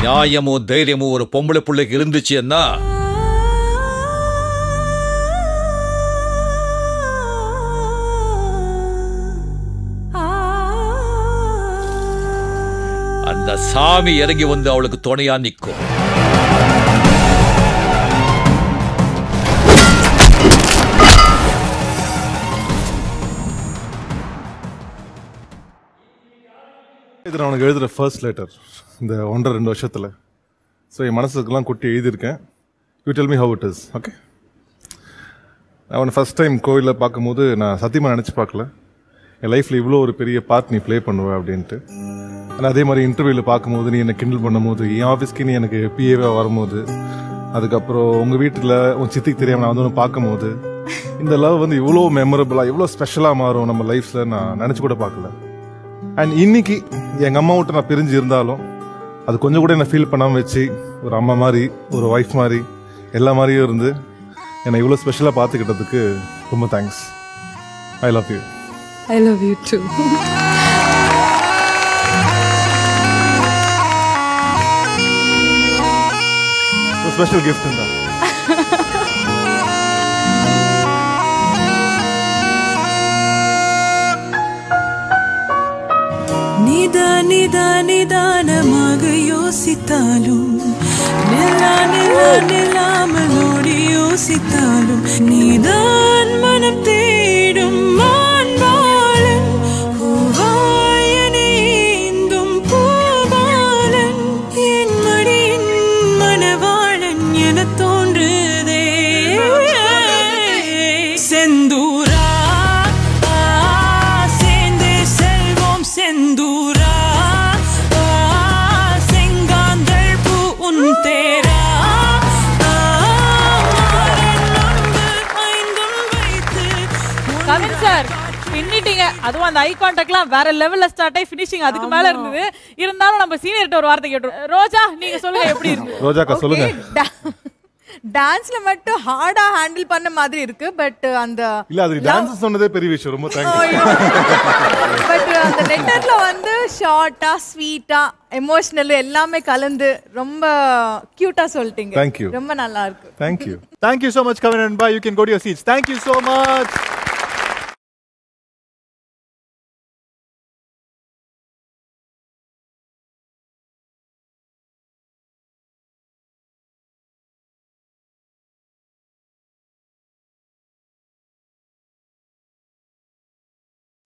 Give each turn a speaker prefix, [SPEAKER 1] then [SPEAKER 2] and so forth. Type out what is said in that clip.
[SPEAKER 1] நியாயமும் தைரியமும் ஒரு பொம்பளை பிள்ளைக்கு இருந்துச்சுன்னா அந்த சாமி இறங்கி வந்து அவளுக்கு துணையா நிற்கும்
[SPEAKER 2] இது நான் உனக்கு எழுதுகிற ஃபர்ஸ்ட் லெட்டர் இந்த ஒன்றரை ரெண்டு வருஷத்தில் ஸோ என் மனசுக்கெல்லாம் கொட்டி எழுதியிருக்கேன் you tell me how it is okay நான் உன்னை ஃபஸ்ட் டைம் கோவிலில் பார்க்கும்போது நான் சத்தியமாக நினச்சி பார்க்கல என் லைஃப்பில் இவ்வளோ ஒரு பெரிய பார்ட் நீ ப்ளே பண்ணுவ அப்படின்ட்டு ஆனால் அதே மாதிரி இன்டர்வியூவில் பார்க்கும்போது நீ என்னை கிண்டல் பண்ணும்போது என் ஆஃபீஸ்க்கு நீ எனக்கு பிஏவாக வரும்போது அதுக்கப்புறம் உங்கள் வீட்டில் உன் சித்திக்கு தெரியாமல் நான் வந்து ஒன்று பார்க்கும்போது இந்த லவ் வந்து இவ்வளோ மெமரபுளாக இவ்வளோ ஸ்பெஷலாக மாறும் நம்ம லைஃப்பில் நான் நினச்சி கூட பார்க்கல அண்ட் இன்னைக்கு எங்கள் அம்மா விட்டு நான் பிரிஞ்சு இருந்தாலும் அது கொஞ்சம் கூட என்ன ஃபீல் பண்ணாமல் வச்சு ஒரு அம்மா மாதிரி ஒரு ஒய்ஃப் மாதிரி எல்லா மாதிரியும் இருந்து என்னை இவ்வளோ ஸ்பெஷலாக பார்த்துக்கிட்டதுக்கு ரொம்ப thanks I love you
[SPEAKER 3] I love you too.
[SPEAKER 2] Special gift தான்
[SPEAKER 4] நிதா நிதா நிதானமாக யோசித்தாலும் நிலா நிலா நில்லாமல் ஓடி யோசித்தாலும் நீதான் மனம் தேடும் மான்பாலன் பூவாயனை ஏந்தும் பூபாலன் என் மடியின் மணவாளன் என தோன்றுதே செந்தூரா ஆ, சேர்ந்தே செல்வோம் செந்தூரா ஆ, செங்காந்தள் பூ உன் தேரா ஆ, மாறன் அம்பு ஐந்தும் வைத்து
[SPEAKER 5] கவின் சார் பின்னிட்டீங்க அதுவும் அந்த ஐ கான்டாக்ட்லாம் வேற லெவல்ல ஸ்டார்ட் ஆகி ஃபினிஷிங் அதுக்கு மேல இருந்தது இருந்தாலும் நம்ம சீனியர்கிட்ட ஒரு வார்த்தை கேட்டோம் ரோஜா நீங்க சொல்லுங்க எப்படி இருக்கு
[SPEAKER 2] ரோஜாக்கா சொல்லுங்க
[SPEAKER 6] டான்ஸ்ல மட்டும் ஹார்டா ஹேண்டில் பண்ண மாதிரி இருக்கு பட் அந்த
[SPEAKER 2] இல்ல அது டான்ஸ் சொன்னதே பெரிய விஷயம் ரொம்ப தேங்க்ஸ்
[SPEAKER 6] பட் அந்த லெட்டர்ல வந்து ஷார்ட்டா ஸ்வீட்டா எமோஷனல் எல்லாமே கலந்து ரொம்ப கியூட்டா சொல்லிட்டீங்க
[SPEAKER 2] Thank you.
[SPEAKER 6] ரொம்ப நல்லா இருக்கு
[SPEAKER 2] thank you
[SPEAKER 7] Thank you so much, Kavan and Ba. You can go to your seats. Thank you so much.